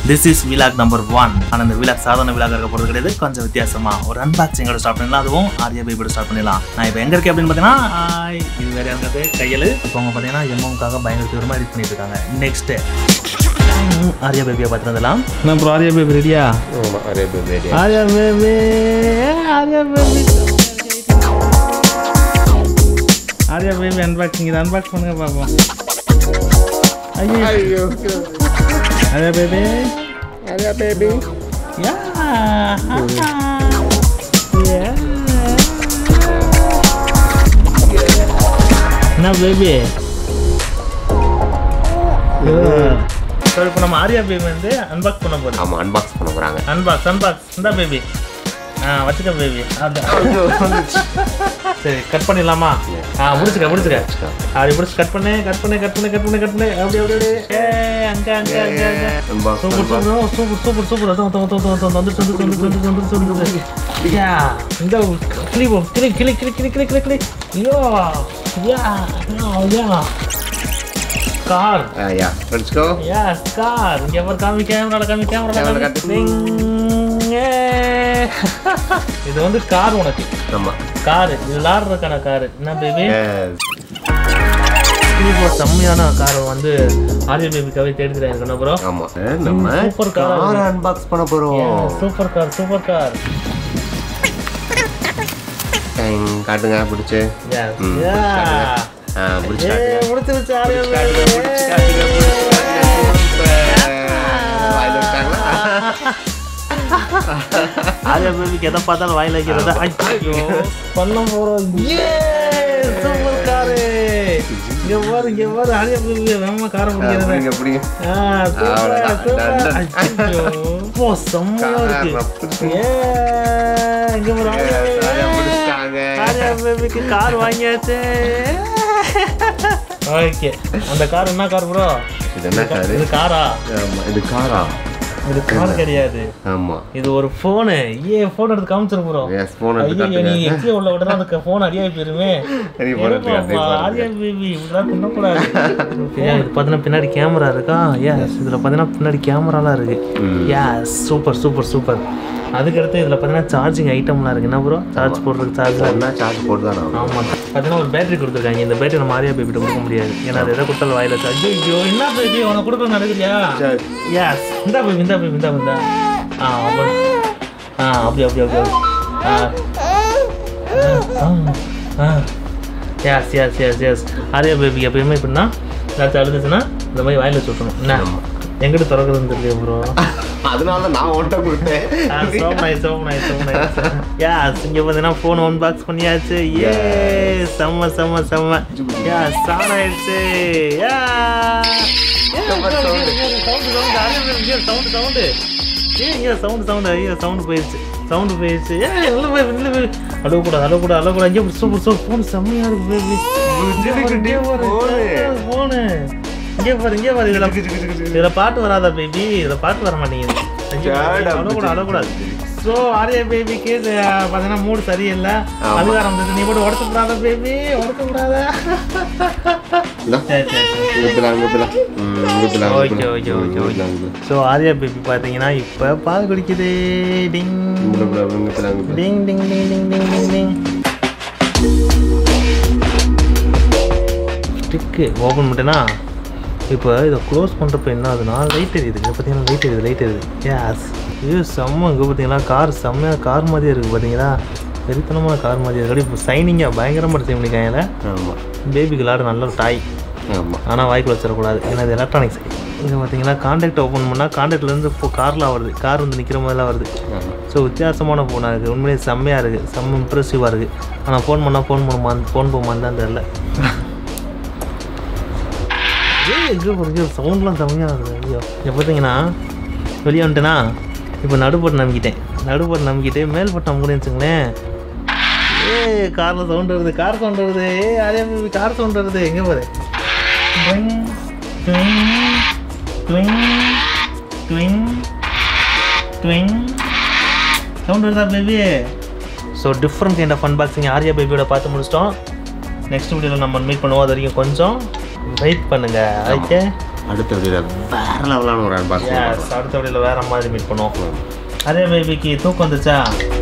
This is vlog number one ஆனால் இந்த vlog சாதாரண விலாக் இருக்க போகிறது கிடையாது கொஞ்சம் வித்தியாசமா ஒரு அன்பாக்சிங்கோட ஸ்டார்ட் பண்ணிடலாம் அதுவும் ஆர்யா பேபியோட ஸ்டார்ட் பண்ணிடலாம் நான் இப்போ எங்க இருக்கேன் அப்படின்னு பார்த்தீங்கன்னா ஆய், இது வேற யாருங்கிறது கையில் இப்போ அவங்க பார்த்தீங்கன்னா எம்எம்காக பயங்கர தீவிரமாக எடிட் பண்ணிட்டு இருக்காங்க நெக்ஸ்ட் ஆர்யா பேபியை பார்த்து வந்துடலாம் நான் அப்புறம் ஆர்யா பேபி ரெடியா ஆமா அரே baby Arya baby Arya baby Arya baby unboxing இதை அன்பாக்ஸ் பண்ணுங்க பார்ப்போம் ஐயோ ஐயோ ஆர்யா பேபி அரே பேபி Yeah. Yeah. என்ன பேபி ஸோ இப்போ நம்ம ஆர்யா பேபி வந்து அன்பாக்ஸ் பண்ண போகிறோம் ஆமா அன்பாக்ஸ் பண்ண போறாங்க அன்பாக்ஸ் அன்பாக்ஸ் இந்த பேபி ஆ வச்சுக்க பேபி சரி கட் பண்ணிடலாமா ஆ முடிச்சுக்க முடிச்சுக்க அப்படி முடிச்சு கட் பண்ணு கட் பண்ணு கட் பண்ணு கட் பண்ணு கட் பண்ணு அப்படி அப்படி அப்படி ஏ அங்க அங்க அங்க அங்க unbox super super super super super அதான் அதான் அதான் அதான் வந்துச்சு வந்துச்சு வந்துச்சு வந்துச்சு வந்துச்சு வந்துச்சு யா இந்த கிளி போ கிளி கிளி கிளி கிளி கிளி கிளி கிளி yo yeah yeah car yeah let's go yeah car இங்க பாரு காமி கேமரால காமி கேமரால Camera காமி காட்டு. டிங். ஏ. இது வந்து கார் உனக்கு ஆமா கார் இது விளாடுறதுக்கான கார் என்ன பேபி எஸ் இப்போ செம்மையான காரை வந்து ஆரிய பேபிக்காவே தேடிக்கிறேன் இருக்கணும் ப்ரோ ஆமா நம்ம Super car. கார் அன்பாக்ஸ் பண்ண போறோம் super car super car time காட்டுங்க பிடிச்சு Yes. ம், Yeah. ஆ பிடிச்சு ஏய், காட்டுங்க முடிச்சிருச்சு ஆரிய காட்டுங்க, பேபி. பிடிச்சு காட்டுங்க, பிடிச்சு காட்டுங்க. வாயில வச்சாங்களா? ஆரிய பேபிக்கு எதை பார்த்தாலும் வாயில வைக்கிறதா ஐயோ பண்ண போறோம் சூப்பர் காரு இங்க பாரு இங்க பாரு ஆரிய பேபி வேகமா காரை ஆ, பிடிக்கிறது பிடிங்க, பிடிங்க. ஆ, சூப்பர், அவ்வளவுதான். சூப்பர். Done, done. ஐயோ, போ, செம்மையா இருக்கு. காரை பிடிச்சு. ஏ, இங்க பாரு, ஆரியா Yes, baby. ஆரியா பிடிச்சிட்டாங்க. ஆரியா babyக்கு கார் வாங்கியாச்சு ஓகே அந்த கார் என்ன கார் ப்ரோ இது என்ன காரு இது காரா ஆமா இது காரா இது கார் கிடையாது ஆமா இது ஒரு போனு ஏ போன் எடுத்து காமிச்சிரு ப்ரோ எஸ் போன் எடுத்து ஐயோ நீ காட்டுங்க எக்ஸியா உள்ள விட அந்த போன் அடியாய் போயிருமே சரி, phone எடுத்து காட்டு, phone எடுத்து ஆரியா பேபி இப்படிலாம் பண்ணக்கூடாது இது பார்த்தீங்கன்னா பின்னாடி கேமரா இருக்கா எஸ் இதில் பார்த்தீங்கன்னா பின்னாடி கேமராலாம் இருக்கு ம். எஸ் சூப்பர் சூப்பர் சூப்பர் அதுக்கடுத்து இதில் பார்த்தீங்கன்னா சார்ஜிங் ஐட்டம்லாம் இருக்கு என்ன ப்ரோ சார்ஜ் போடுறதுக்கு சார்ஜ் என்ன சார்ஜ் போட்டு தான் ஆகும் ஆமாம் பார்த்தீங்கன்னா ஒரு பேட்டரி கொடுத்துருக்காங்க இந்த பேட்டரி நம்ம ஆரியா பேபிட்ட கொடுக்க முடியாது ஏன்னா அது எதை கொடுத்தாலும் வாயில சார்ஜ் ஐயோ என்ன பேபி உனக்கு கொடுக்க நடக்குறியா சரி. எஸ் இந்த பேபி இந்த பேபி இந்த இந்த ஆ அப்படி ஆ அப்படி அப்படி அப்படி அப்படி. ஆ ஆ yes yes yes yes Arya baby எப்பயுமே இப்படின்னா ஏதாச்சும் அழுதுச்சுன்னா இந்த மாதிரி வாயில சுட்டணும் என்ன எங்கிட்ட திறக்குதுன்னு தெரியல ப்ரோ அதனால நான் ஒன்ட்ட கொடுத்தேன் so nice, so nice, so nice. Yes, இங்க பார்த்தீங்கன்னா phone unbox பண்ணியாச்சு. Yay, செம்ம, செம்ம, செம்ம. Yes, on ஆயிடுச்சு. Yeah. Yeah, Super இங்க, sound. இங்க, இங்க, sound, sound. அதே மாதிரி இங்க sound, sound. ஏய், இங்க sound, sound. ஐயோ, sound போயிடுச்சு. sound போயிடுச்சு. ஏய், உள்ள போய், உள்ள போய். அழக்கூடாது, அழக்கூடாது, அழக்கூடாது. இங்க பாரு, super, super. phone செம்மையா இருக்கு, baby. இங்க பாரு, இங்க பாரு. phone. phone. இங்க பாரு, இங்க பாரு. இதுல இதுல பாட்டு வராதா பேபி இதுல பாட்டு வர மாட்டேங்குது ஐயோ, Sad ஆ அழக்கூடாது அழக்கூடாது ஸோ ஆர்யா பேபிக்கு இது பார்த்தீங்கன்னா மூடு சரியில்லை ஆமா. அதுக்கு ஆரம்பிச்சது நீ போட்டு உடச்சு விடாத பேபி உடச்சு விடாத இந்தா. சரி சரி சரி இங்க பிள்ளை, இங்க பிள்ளை. ம், இங்க பிள்ளை, இங்க ஓகே பிள்ளை. ஓகே ம், ஓகே இங்க ஓகே பிள்ளை, இங்க பிள்ளை. ஸோ ஆர்யா பேபி பார்த்தீங்கன்னா இப்போ பால் குடிக்குது டிங் இங்க பிள்ளை, இங்க பிள்ளை, இங்க பிள்ளை. டிங் டிங் டிங் டிங் டிங் டிங் டிங் ஸ்டிக்கு ஓப்பன் பண்ணிட்டேன்னா இப்போ இதை க்ளோஸ் பண்ணுறப்ப என்ன ஆகுதுன்னா லைட் எரியுது இங்கே பார்த்தீங்கன்னா லைட் எரியுது லைட் எரியுது ஏஸ் ஐயோ செம்ம இங்கே பார்த்தீங்கன்னா கார் செம்மையாக கார் மாதிரியே இருக்குது பார்த்தீங்களா வெறித்தனமான கார் மாதிரியே இருக்குது இப்போ சைனிங்காக பயங்கரமாக செய்ய முடியாங்க ஆமா பேபிக்கு விளாட நல்ல ஒரு டாய் ஆமா ஆனால் வாய்க்குள்ள வச்சிடக்கூடாது ஏன்னா இது எலக்ட்ரானிக்ஸ் இங்கே பார்த்தீங்கன்னா காண்டாக்ட் ஓப்பன் பண்ணால் காண்டாக்ட்லேருந்து இப்போ கார்லாம் வருது கார் வந்து நிற்கிற மாதிரிலாம் வருது ஆமா ஸோ வித்தியாசமான ஃபோனாக இருக்குது உண்மையிலேயே செம்மையாக இருக்குது செம்ம இம்ப்ரெசிவாக இருக்குது ஆனால் ஃபோன் பண்ணால் ஃபோன் பண்ணுமா ஃபோன் போமான்னு தான் தெரில ஏய் எங்கே போகிறது சவுண்ட்லாம் செம்மையாக இருக்குது ஐயோ இப்போ பார்த்தீங்கன்னா வெளியே வந்துட்டேனா இப்போ நடுப்பட்டு நம்பிக்கிட்டேன் நடுப்பட்டு நம்பிக்கிட்டு மேல்பட்டு நம்பிக்கிறேன்னு வச்சுங்களேன் ஏ காரில் சவுண்ட் வருது கார் சவுண்ட் வருது ஏ அதே மாதிரி கார் சவுண்ட் வருது எங்கே போகுது ட்விங் ட்விங் ட்விங் ட்விங் ட்விங் சவுண்ட் வருதா baby so different kind of unboxing Arya பேபியோட பார்த்து முடிச்சிட்டோம் நெக்ஸ்ட் வீடியோவில் நம்ம மீட் பண்ணுவோம் அது வரைக்கும் கொஞ்சம் வெயிட் பண்ணுங்க ஓகே அடுத்த வீடியோவில் வேற லெவலான ஒரு அன்பாக்சிங் அடுத்த வழியில் வேற மாதிரி மீட் பண்ணுவோம் அதே பேபிக்கு தூக்கம் வந்துச்சா